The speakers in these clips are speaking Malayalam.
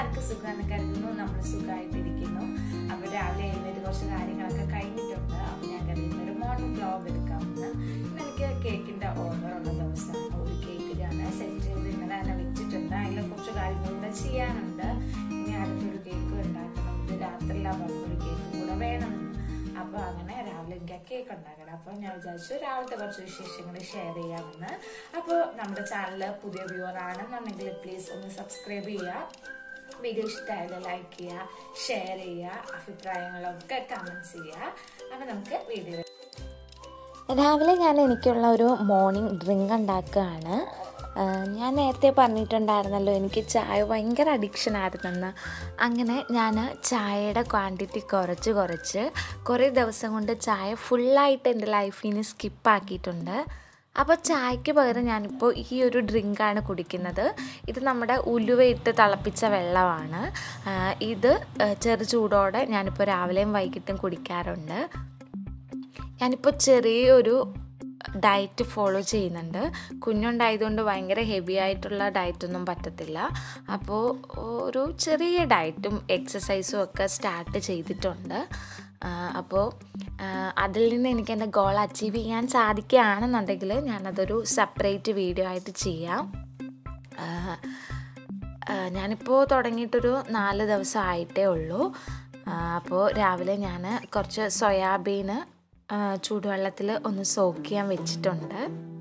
എല്ലാവർക്കും സുഖമാണ് കരുതുന്നു നമ്മൾ സുഖമായിട്ടിരിക്കുന്നു അപ്പോൾ രാവിലെ എഴുന്നേറ്റ് കുറച്ച് കാര്യങ്ങളൊക്കെ കഴിഞ്ഞിട്ടുണ്ട് അപ്പോൾ ഞാൻ കരുതുന്ന ഒരു മോർണിംഗ് വ്ലോഗ് എടുക്കാമെന്ന് ഇന്ന് എനിക്ക് കേക്കിൻ്റെ ഓർഡർ ഉള്ള ദിവസമാണ് ഒരു കേക്ക് ഞാൻ സെറ്റ് ചെയ്ത് ഇന്നലെ തന്നെ വെച്ചിട്ടുണ്ട് അതിൽ കുറച്ച് കാര്യങ്ങളൂടെ ചെയ്യാനുണ്ട് ഇനി അടുത്തൊരു കേക്ക് ഉണ്ടാക്കണം ഇത് രാത്രിയിലാകുമ്പോൾ ഒരു കേക്ക് കൂടെ വേണമെന്ന് അപ്പോൾ അങ്ങനെ രാവിലെ എനിക്ക് കേക്ക് ഉണ്ടാക്കണം അപ്പോൾ ഞാൻ വിചാരിച്ചു രാവിലത്തെ കുറച്ച് വിശേഷങ്ങൾ ഷെയർ ചെയ്യാമെന്ന് അപ്പോൾ നമ്മുടെ ചാനൽ പുതിയ വ്യൂവർ ആണെന്നുണ്ടെങ്കിൽ പ്ലീസ് ഒന്ന് സബ്സ്ക്രൈബ് ചെയ്യുക വീഡിയോ ഇഷ്ടമായാലും ലൈക്ക് ചെയ്യുക ഷെയർ ചെയ്യുക അഭിപ്രായങ്ങളൊക്കെ കമൻസ് ചെയ്യുക അപ്പോൾ നമുക്ക് വീഡിയോ രാവിലെ ഞാൻ എനിക്കുള്ള ഒരു മോർണിംഗ് ഡ്രിങ്ക് ഉണ്ടാക്കുകയാണ് ആ, ഞാൻ നേരത്തെ പറഞ്ഞിട്ടുണ്ടായിരുന്നല്ലോ എനിക്ക് ചായ ഭയങ്കര അഡിക്ഷൻ ആയിരുന്നെന്ന് അങ്ങനെ ഞാൻ ചായയുടെ ക്വാണ്ടിറ്റി കുറച്ച് കുറച്ച് കുറേ ദിവസം കൊണ്ട് ചായ ഫുള്ളായിട്ട് എൻ്റെ ലൈഫിൽ നിന്ന് സ്കിപ്പാക്കിയിട്ടുണ്ട് അപ്പോൾ ചായക്ക് പകരം ഞാനിപ്പോൾ ഈ ഒരു ഡ്രിങ്കാണ് കുടിക്കുന്നത് ഇത് നമ്മുടെ ഉലുവയിട്ട് തിളപ്പിച്ച വെള്ളമാണ് ആ, ഇത് ആ, ചെറു ചൂടോടെ ഞാനിപ്പോൾ രാവിലെയും വൈകിട്ടും കുടിക്കാറുണ്ട് ഞാനിപ്പോൾ ചെറിയൊരു ഡയറ്റ് ഫോളോ ചെയ്യുന്നുണ്ട് കുഞ്ഞുണ്ടായതുകൊണ്ട് ഭയങ്കര ഹെവി ആയിട്ടുള്ള ഡയറ്റൊന്നും പറ്റത്തില്ല അപ്പോൾ ഒരു ചെറിയ ഡയറ്റും എക്സസൈസും ഒക്കെ സ്റ്റാർട്ട് ചെയ്തിട്ടുണ്ട് ആ, അപ്പോൾ ആ, അതിൽ നിന്ന് എനിക്ക് എൻ്റെ ഗോൾ അച്ചീവ് ചെയ്യാൻ സാധിക്കുകയാണെന്നുണ്ടെങ്കിൽ ഞാനതൊരു സെപ്പറേറ്റ് വീഡിയോ ആയിട്ട് ചെയ്യാം ആ, ആ, ഞാനിപ്പോൾ തുടങ്ങിയിട്ടൊരു നാല് ദിവസം ആയിട്ടേ ഉള്ളൂ ആ, അപ്പോൾ രാവിലെ ഞാൻ കുറച്ച് സോയാബീന് ആ, ചൂടുവെള്ളത്തിൽ ഒന്ന് സോക്ക് ചെയ്യാൻ വെച്ചിട്ടുണ്ട്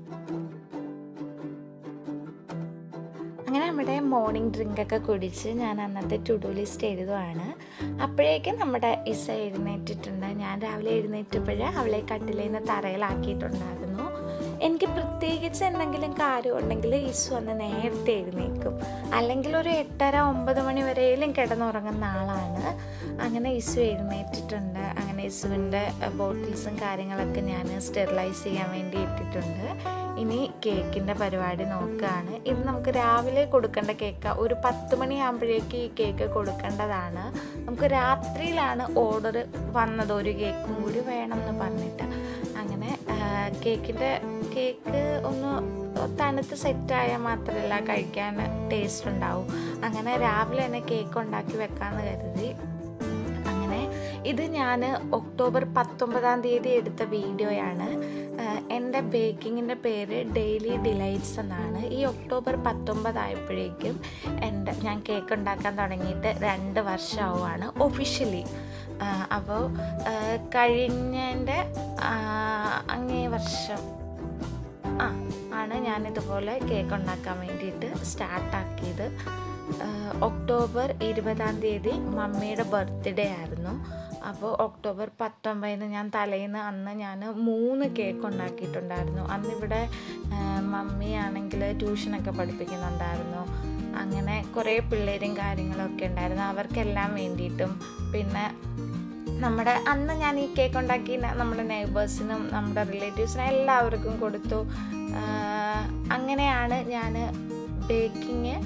അങ്ങനെ നമ്മുടെ മോർണിംഗ് ഡ്രിങ്കൊക്കെ കുടിച്ച് ഞാൻ അന്നത്തെ ടു ഡു ലിസ്റ്റ് എഴുതുവാണ് അപ്പോഴേക്കും നമ്മുടെ ഇസ എഴുന്നേറ്റിട്ടുണ്ട് ഞാൻ രാവിലെ എഴുന്നേറ്റപ്പോഴേ അവളെ കട്ടിലേന്ന് നിന്ന് തറയിലാക്കിയിട്ടുണ്ടായിരുന്നു എനിക്ക് പ്രത്യേകിച്ച് എന്തെങ്കിലും കാര്യം ഉണ്ടെങ്കിൽ ഇസു അന്ന് നേരത്തെ എഴുന്നേക്കും അല്ലെങ്കിൽ ഒരു എട്ടര ഒമ്പത് മണി വരെയും കിടന്നുറങ്ങുന്ന ആളാണ് അങ്ങനെ ഇസു എഴുന്നേറ്റിട്ടുണ്ട് അങ്ങനെ ഇസുവിൻ്റെ ബോട്ടിൽസും കാര്യങ്ങളൊക്കെ ഞാൻ സ്റ്റെറിലൈസ് ചെയ്യാൻ വേണ്ടി ഇട്ടിട്ടുണ്ട് ഇനി കേക്കിൻ്റെ പരിപാടി നോക്കുകയാണ് ഇത് നമുക്ക് രാവിലെ കൊടുക്കേണ്ട കേക്ക് ഒരു പത്ത് മണിയാകുമ്പോഴേക്ക് ഈ കേക്ക് കൊടുക്കേണ്ടതാണ് നമുക്ക് രാത്രിയിലാണ് ഓർഡർ വന്നത് ഒരു കേക്കും കൂടി വേണം എന്ന് പറഞ്ഞിട്ട് അങ്ങനെ കേക്കിൻ്റെ കേക്ക് ഒന്ന് തണുത്ത് സെറ്റായാൽ മാത്രമല്ല കഴിക്കാൻ ടേസ്റ്റ് ഉണ്ടാവും അങ്ങനെ രാവിലെ തന്നെ കേക്ക് ഉണ്ടാക്കി വെക്കാമെന്ന് കരുതി അങ്ങനെ ഇത് ഞാൻ ഒക്ടോബർ പത്തൊമ്പതാം തീയതി എടുത്ത വീഡിയോയാണ് ആഹ് എൻ്റെ ബേക്കിങ്ങിൻ്റെ പേര് ഡെയിലി ഡിലൈറ്റ്സ് എന്നാണ് ഈ ഒക്ടോബർ പത്തൊമ്പതായപ്പോഴേക്കും എൻ്റെ ഞാൻ കേക്ക് ഉണ്ടാക്കാൻ തുടങ്ങിയിട്ട് രണ്ട് വർഷമാവുകയാണ് ഒഫീഷ്യലി അപ്പോൾ കഴിഞ്ഞതിൻ്റെ അങ്ങേ വർഷം ആ ആണ് ഞാനിതുപോലെ കേക്ക് ഉണ്ടാക്കാൻ വേണ്ടിയിട്ട് സ്റ്റാർട്ടാക്കിയത് ഒക്ടോബർ ഇരുപതാം തീയതി മമ്മിയുടെ ബർത്ത്ഡേ ആയിരുന്നു അപ്പോൾ ഒക്ടോബർ പത്തൊമ്പതിന് ഞാൻ തലേന്ന് അന്ന് ഞാൻ മൂന്ന് കേക്ക് ഉണ്ടാക്കിയിട്ടുണ്ടായിരുന്നു അന്നിവിടെ ആ, മമ്മി ആണെങ്കിൽ ട്യൂഷനൊക്കെ പഠിപ്പിക്കുന്നുണ്ടായിരുന്നു അങ്ങനെ കുറേ പിള്ളേരും കാര്യങ്ങളൊക്കെ ഉണ്ടായിരുന്നു അവർക്കെല്ലാം വേണ്ടിയിട്ടും പിന്നെ നമ്മുടെ അന്ന് ഞാൻ ഈ കേക്ക് ഉണ്ടാക്കി ന- നമ്മുടെ നെയ്ബേഴ്സിനും നമ്മുടെ റിലേറ്റീവ്സിനും എല്ലാവർക്കും കൊടുത്തു ആഹ് അങ്ങനെയാണ് ഞാൻ ബേക്കിങ്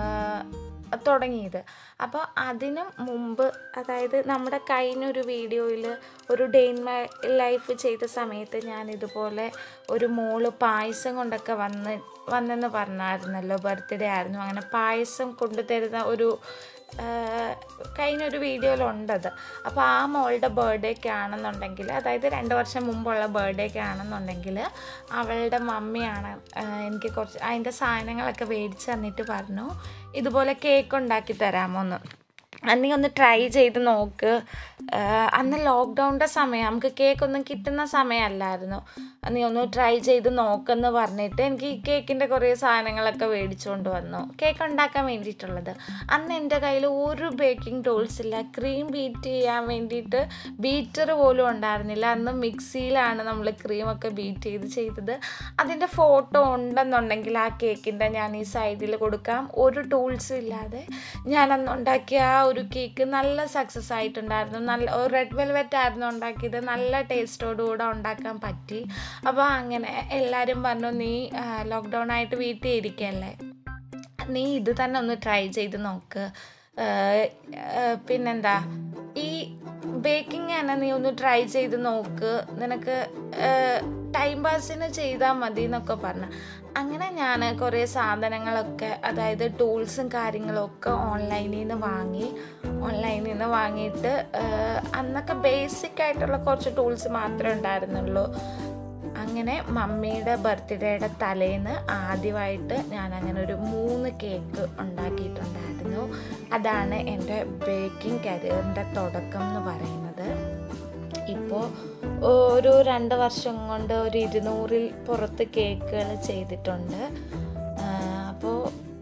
തുടങ്ങിയത് അപ്പോൾ അതിനും മുമ്പ് അതായത് നമ്മുടെ കഴിഞ്ഞൊരു വീഡിയോയിൽ ഒരു ഡേ ഇൻ മൈ ലൈഫ് ചെയ്ത സമയത്ത് ഞാൻ ഇതുപോലെ ഒരു മോള് പായസം കൊണ്ടൊക്കെ വന്ന് വന്നെന്ന് പറഞ്ഞായിരുന്നല്ലോ ബർത്ത്ഡേ ആയിരുന്നു അങ്ങനെ പായസം കൊണ്ടുതരുന്ന ഒരു ആഹ് കഴിഞ്ഞൊരു വീഡിയോയിലുണ്ടത് അപ്പോൾ ആ മോളുടെ ബർത്ത്ഡേക്ക് ആണെന്നുണ്ടെങ്കിൽ അതായത് രണ്ട് വർഷം മുമ്പുള്ള ബർത്ത്ഡേക്ക് ആണെന്നുണ്ടെങ്കിൽ അവളുടെ മമ്മിയാണ് ആഹ് എനിക്ക് കുറച്ച് അതിൻ്റെ സാധനങ്ങളൊക്കെ മേടിച്ച് തന്നിട്ട് പറഞ്ഞു ഇതുപോലെ കേക്ക് ഉണ്ടാക്കി തരാമോ എന്ന് നീ ഒന്ന് ട്രൈ ചെയ്ത് നോക്ക് ആഹ് അന്ന് ലോക്ക്ഡൗണിൻ്റെ സമയം നമുക്ക് കേക്കൊന്നും കിട്ടുന്ന സമയമല്ലായിരുന്നു നീ ഒന്ന് ട്രൈ ചെയ്ത് നോക്കെന്ന് പറഞ്ഞിട്ട് എനിക്ക് ഈ കേക്കിൻ്റെ കുറേ സാധനങ്ങളൊക്കെ മേടിച്ചുകൊണ്ട് വന്നു കേക്ക് ഉണ്ടാക്കാൻ വേണ്ടിയിട്ടുള്ളത് അന്ന് എൻ്റെ കയ്യിൽ ഒരു ബേക്കിംഗ് ടൂൾസ് ഇല്ല ക്രീം ബീറ്റ് ചെയ്യാൻ വേണ്ടിയിട്ട് ബീറ്റർ പോലും ഉണ്ടായിരുന്നില്ല അന്ന് മിക്സിയിലാണ് നമ്മൾ ക്രീമൊക്കെ ബീറ്റ് ചെയ്ത് ചെയ്തത് അതിൻ്റെ ഫോട്ടോ ഉണ്ടെന്നുണ്ടെങ്കിൽ ആ കേക്കിൻ്റെ ഞാൻ ഈ സൈഡിൽ കൊടുക്കാം ഒരു ടൂൾസും ഇല്ലാതെ ഞാൻ അന്ന് ഉണ്ടാക്കിയ ആ ഒരു കേക്ക് നല്ല സക്സസ് ആയിട്ടുണ്ടായിരുന്നു നല്ല റെഡ് വെൽവെറ്റ് ആയിരുന്നു ഉണ്ടാക്കിയത് നല്ല ടേസ്റ്റോടുകൂടെ ഉണ്ടാക്കാൻ പറ്റി അപ്പോൾ അങ്ങനെ എല്ലാവരും പറഞ്ഞു നീ ലോക്ക്ഡൗൺ ആയിട്ട് വീട്ടിൽ ഇരിക്കല്ലേ നീ ഇത് തന്നെ ഒന്ന് ട്രൈ ചെയ്ത് നോക്ക് ഏഹ്, ഏഹ്, പിന്നെന്താ ഈ ബേക്കിംഗ് തന്നെ നീ ഒന്ന് ട്രൈ ചെയ്ത് നോക്ക് നിനക്ക് ടൈം പാസിന് ചെയ്താൽ മതി എന്നൊക്കെ പറഞ്ഞു അങ്ങനെ ഞാൻ കുറേ സാധനങ്ങളൊക്കെ അതായത് ടൂൾസും കാര്യങ്ങളും ഒക്കെ ഓൺലൈനിൽ നിന്ന് വാങ്ങി ഓൺലൈനിൽ നിന്ന് വാങ്ങിയിട്ട് ആഹ്, അന്നൊക്കെ ബേസിക് ആയിട്ടുള്ള കുറച്ച് ടൂൾസ് മാത്രമേ ഉണ്ടായിരുന്നുള്ളൂ അങ്ങനെ മമ്മിയുടെ ബർത്ത്ഡേയുടെ തലേന്ന് ആദ്യമായിട്ട് ഞാൻ അങ്ങനെ ഒരു മൂന്ന് കേക്ക് ഉണ്ടാക്കിയിട്ടുണ്ടായിരുന്നു അതാണ് എൻ്റെ ബേക്കിംഗ് കരിയറിൻ്റെ തുടക്കം എന്ന് പറയുന്നത് ഇപ്പോൾ ഒരു രണ്ട് വർഷം കൊണ്ട് ഒരു ഇരുന്നൂറിൽ പുറത്ത് കേക്കുകൾ ചെയ്തിട്ടുണ്ട് അപ്പോൾ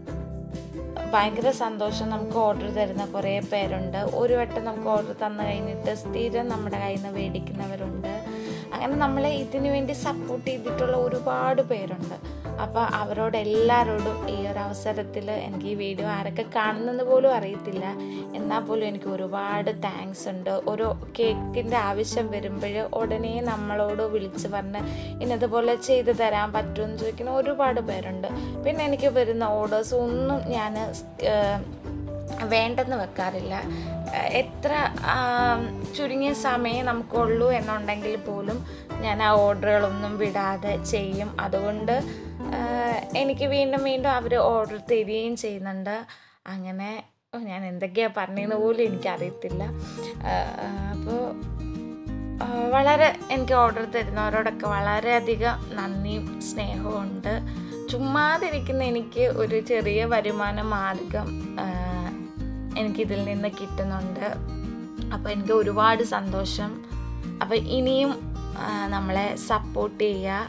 ഭയങ്കര സന്തോഷം നമുക്ക് ഓർഡർ തരുന്ന കുറേ പേരുണ്ട് ഒരു വട്ടം നമുക്ക് ഓർഡർ തന്നു കഴിഞ്ഞിട്ട് സ്ഥിരം നമ്മുടെ കയ്യിൽ നിന്ന് മേടിക്കുന്നവരുണ്ട് അങ്ങനെ നമ്മളെ ഇതിനു വേണ്ടി സപ്പോർട്ട് ചെയ്തിട്ടുള്ള ഒരുപാട് പേരുണ്ട് അപ്പോൾ അവരോട് എല്ലാവരോടും ഈ ഒരു അവസരത്തിൽ എനിക്ക് ഈ വീഡിയോ ആരൊക്കെ കാണുന്നെന്ന് പോലും അറിയത്തില്ല എന്നാൽ പോലും എനിക്ക് ഒരുപാട് താങ്ക്സ് ഉണ്ട് ഒരു കേക്കിൻ്റെ ആവശ്യം വരുമ്പോൾ ഉടനെ നമ്മളോട് വിളിച്ച് പറഞ്ഞ് ഇന്നതുപോലെ ചെയ്തു തരാൻ പറ്റുമെന്ന് ചോദിക്കുന്ന ഒരുപാട് പേരുണ്ട് പിന്നെ എനിക്ക് വരുന്ന ഓർഡേഴ്സ് ഒന്നും ഞാൻ വേണ്ടെന്ന് വെക്കാറില്ല ഏഹ് എത്ര ആം, ചുരുങ്ങിയ സമയം നമുക്കുള്ളൂ എന്നുണ്ടെങ്കിൽ പോലും ഞാൻ ആ ഓർഡറുകളൊന്നും വിടാതെ ചെയ്യും അതുകൊണ്ട് ഏഹ് എനിക്ക് വീണ്ടും വീണ്ടും അവർ ഓർഡർ തരികയും ചെയ്യുന്നുണ്ട് അങ്ങനെ ഓ, ഞാൻ എന്തൊക്കെയാണ് പറഞ്ഞതെന്ന് പോലും എനിക്കറിയത്തില്ല അപ്പോൾ വളരെ എനിക്ക് ഓർഡർ തരുന്നവരോടൊക്കെ വളരെയധികം നന്ദിയും സ്നേഹവും ഉണ്ട് ചുമ്മാതിരിക്കുന്ന എനിക്ക് ഒരു ചെറിയ വരുമാന മാർഗം ആ, എനിക്കിതിൽ നിന്ന് കിട്ടുന്നുണ്ട് അപ്പോൾ എനിക്ക് ഒരുപാട് സന്തോഷം അപ്പോൾ ഇനിയും ആ, നമ്മളെ സപ്പോർട്ട് ചെയ്യുക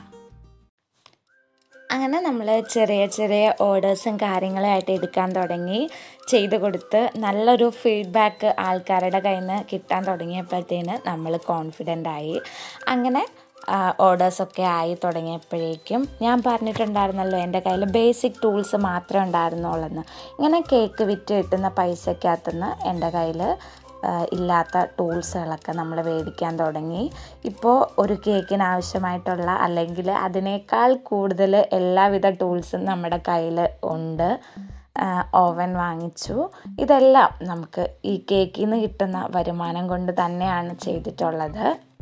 അങ്ങനെ നമ്മൾ ചെറിയ ചെറിയ ഓർഡേഴ്സും കാര്യങ്ങളുമായിട്ട് എടുക്കാൻ തുടങ്ങി ചെയ്ത് കൊടുത്ത് നല്ലൊരു ഫീഡ്ബാക്ക് ആൾക്കാരുടെ കയ്യിൽ നിന്ന് കിട്ടാൻ തുടങ്ങിയപ്പോഴത്തേന് നമ്മൾ കോൺഫിഡൻ്റ് ആയി അങ്ങനെ ഓർഡേഴ്സൊക്കെ ആയി തുടങ്ങിയപ്പോഴേക്കും ഞാൻ പറഞ്ഞിട്ടുണ്ടായിരുന്നല്ലോ എൻ്റെ കയ്യിൽ ബേസിക് ടൂൾസ് മാത്രമേ ഉണ്ടായിരുന്നുള്ളെന്ന് ഇങ്ങനെ കേക്ക് വിറ്റ് കിട്ടുന്ന പൈസക്കകത്തുനിന്ന് എൻ്റെ കയ്യിൽ ഇല്ലാത്ത ടൂൾസുകളൊക്കെ നമ്മൾ മേടിക്കാൻ തുടങ്ങി ഇപ്പോൾ ഒരു കേക്കിന് ആവശ്യമായിട്ടുള്ള അല്ലെങ്കിൽ അതിനേക്കാൾ കൂടുതൽ എല്ലാവിധ ടൂൾസും നമ്മുടെ കയ്യിൽ ഉണ്ട് ഓവൻ വാങ്ങിച്ചു ഇതെല്ലാം നമുക്ക് ഈ കേക്കിൽ നിന്ന് കിട്ടുന്ന വരുമാനം കൊണ്ട് തന്നെയാണ് ചെയ്തിട്ടുള്ളത്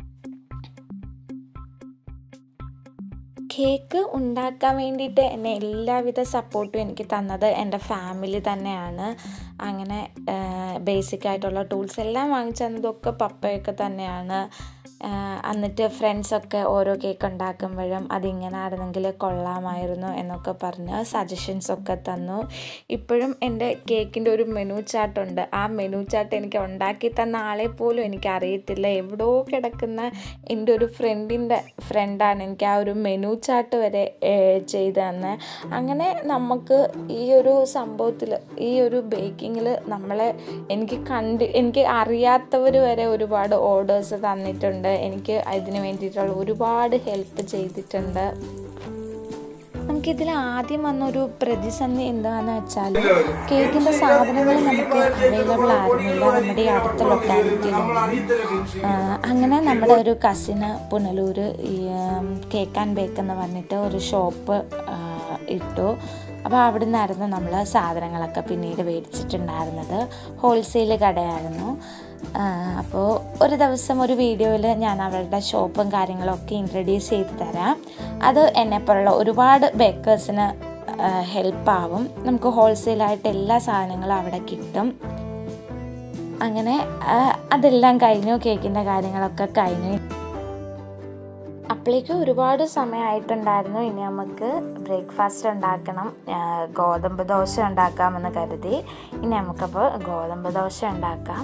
കേക്ക് ഉണ്ടാക്കാൻ വേണ്ടിയിട്ട് എന്നെ എല്ലാവിധ സപ്പോർട്ടും എനിക്ക് തന്നത് എൻ്റെ ഫാമിലി തന്നെയാണ് അങ്ങനെ ബേസിക് ആയിട്ടുള്ള ടൂൾസ് എല്ലാം വാങ്ങിച്ചു തന്നതൊക്കെ പപ്പയൊക്കെ തന്നെയാണ് ആ, എന്നിട്ട് ഫ്രണ്ട്സൊക്കെ ഓരോ കേക്ക് ഉണ്ടാക്കുമ്പോഴും അതിങ്ങനെ ആയിരുന്നെങ്കിൽ കൊള്ളാമായിരുന്നു എന്നൊക്കെ പറഞ്ഞ് സജഷൻസ് ഒക്കെ തന്നു ഇപ്പോഴും എൻ്റെ കേക്കിൻ്റെ ഒരു മെനു ചാർട്ടുണ്ട് ആ മെനു ചാർട്ട് എനിക്ക് ഉണ്ടാക്കി തന്ന ആളെ പോലും എനിക്ക് അറിയത്തില്ല എവിടെയോ കിടക്കുന്ന എൻ്റെ ഒരു ഫ്രണ്ടിൻ്റെ ഫ്രണ്ടാണ് എനിക്ക് ആ ഒരു മെനു ചാർട്ട് വരെ ഏഹ്, ചെയ്ത് തന്നെ അങ്ങനെ നമുക്ക് ഈ ഒരു സംഭവത്തിൽ ഈ ഒരു ബേക്കിങ്ങിൽ നമ്മളെ എനിക്ക് കണ്ട് എനിക്ക് അറിയാത്തവർ വരെ ഒരുപാട് ഓർഡേഴ്സ് തന്നിട്ടുണ്ട് എനിക്ക് അതിന് വേണ്ടിയിട്ടുള്ള ഒരുപാട് ഹെൽപ്പ് ചെയ്തിട്ടുണ്ട് നമുക്കിതിൽ ആദ്യം വന്നൊരു പ്രതിസന്ധി എന്താണെന്ന് വെച്ചാൽ കേക്കിൻ്റെ സാധനങ്ങൾ നമുക്ക് അവൈലബിൾ ആയിരുന്നില്ല നമ്മുടെ ഈ അടുത്ത ലൊക്കാലിറ്റിയിലൊന്നും ആ, അങ്ങനെ നമ്മുടെ ഒരു കസിന് പുനലൂർ ഈ കേക്ക് ആൻഡ് ബേക്ക് എന്ന് പറഞ്ഞിട്ട് ഒരു ഷോപ്പ് ഇട്ടു അപ്പോൾ അവിടെ നിന്നായിരുന്നു നമ്മൾ സാധനങ്ങളൊക്കെ പിന്നീട് മേടിച്ചിട്ടുണ്ടായിരുന്നത് ഹോൾസെയിൽ കടയായിരുന്നു അപ്പോൾ ഒരു ദിവസം ഒരു വീഡിയോയിൽ ഞാൻ അവരുടെ ഷോപ്പും കാര്യങ്ങളൊക്കെ ഇൻട്രൊഡ്യൂസ് ചെയ്ത് തരാം അത് എന്നെപ്പോലുള്ള ഒരുപാട് ബേക്കേഴ്സിന് ഹെൽപ്പാവും നമുക്ക് ഹോൾസെയിലായിട്ട് എല്ലാ സാധനങ്ങളും അവിടെ കിട്ടും അങ്ങനെ ആ, അതെല്ലാം കഴിഞ്ഞു കേക്കിൻ്റെ കാര്യങ്ങളൊക്കെ കഴിഞ്ഞു അപ്പോഴേക്ക് ഒരുപാട് സമയമായിട്ടുണ്ടായിരുന്നു ഇനി നമുക്ക് ബ്രേക്ക്ഫാസ്റ്റ് ഉണ്ടാക്കണം ആ, ഗോതമ്പ് ദോശ ഉണ്ടാക്കാമെന്ന് കരുതി ഇനി നമുക്കപ്പോൾ ഗോതമ്പ് ദോശ ഉണ്ടാക്കാം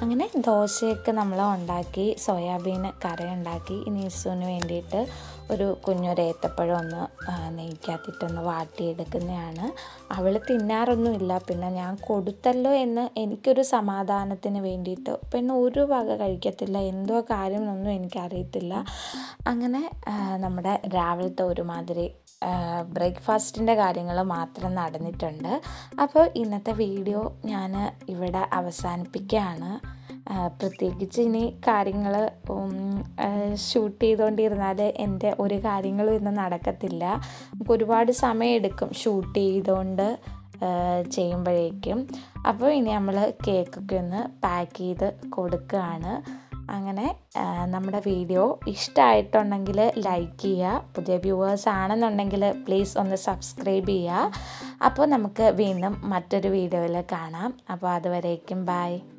അങ്ങനെ ദോശയൊക്കെ നമ്മൾ ഉണ്ടാക്കി സോയാബീൻ കറി ഉണ്ടാക്കി ഇനി ഇസുവിന് വേണ്ടിയിട്ട് ഒരു കുഞ്ഞൊരു ഏത്തപ്പഴം ഒന്ന് നെയ്ക്കകത്തിട്ടൊന്ന് വാട്ടിയെടുക്കുന്നതാണ് അവൾ തിന്നാറൊന്നുമില്ല പിന്നെ ഞാൻ കൊടുത്തല്ലോ എന്ന് എനിക്കൊരു സമാധാനത്തിന് വേണ്ടിയിട്ട് പിന്നെ ഒരു വക കഴിക്കത്തില്ല എന്തോ കാര്യം എന്നൊന്നും എനിക്കറിയത്തില്ല അങ്ങനെ നമ്മുടെ രാവിലത്തെ ഒരുമാതിരി ബ്രേക്ക്ഫാസ്റ്റിൻ്റെ കാര്യങ്ങൾ മാത്രം നടന്നിട്ടുണ്ട് അപ്പോൾ ഇന്നത്തെ വീഡിയോ ഞാൻ ഇവിടെ അവസാനിപ്പിക്കുകയാണ് പ്രത്യേകിച്ച് ഇനി കാര്യങ്ങൾ ഷൂട്ട് ചെയ്തുകൊണ്ടിരുന്നാൽ എൻ്റെ ഒരു കാര്യങ്ങളും ഇന്ന് നടക്കത്തില്ല നമുക്ക് ഒരുപാട് സമയം എടുക്കും ഷൂട്ട് ചെയ്തുകൊണ്ട് ചെയ്യുമ്പോഴേക്കും അപ്പോൾ ഇനി നമ്മൾ കേക്കൊക്കെ ഒന്ന് പാക്ക് ചെയ്ത് കൊടുക്കുകയാണ് അങ്ങനെ നമ്മുടെ വീഡിയോ ഇഷ്ടമായിട്ടുണ്ടെങ്കിൽ ലൈക്ക് ചെയ്യുക പുതിയ വ്യൂവേഴ്സ് ആണെന്നുണ്ടെങ്കിൽ പ്ലീസ് ഒന്ന് സബ്സ്ക്രൈബ് ചെയ്യുക അപ്പോൾ നമുക്ക് വീണ്ടും മറ്റൊരു വീഡിയോയിൽ കാണാം അപ്പോൾ അതുവരേക്കും ബൈ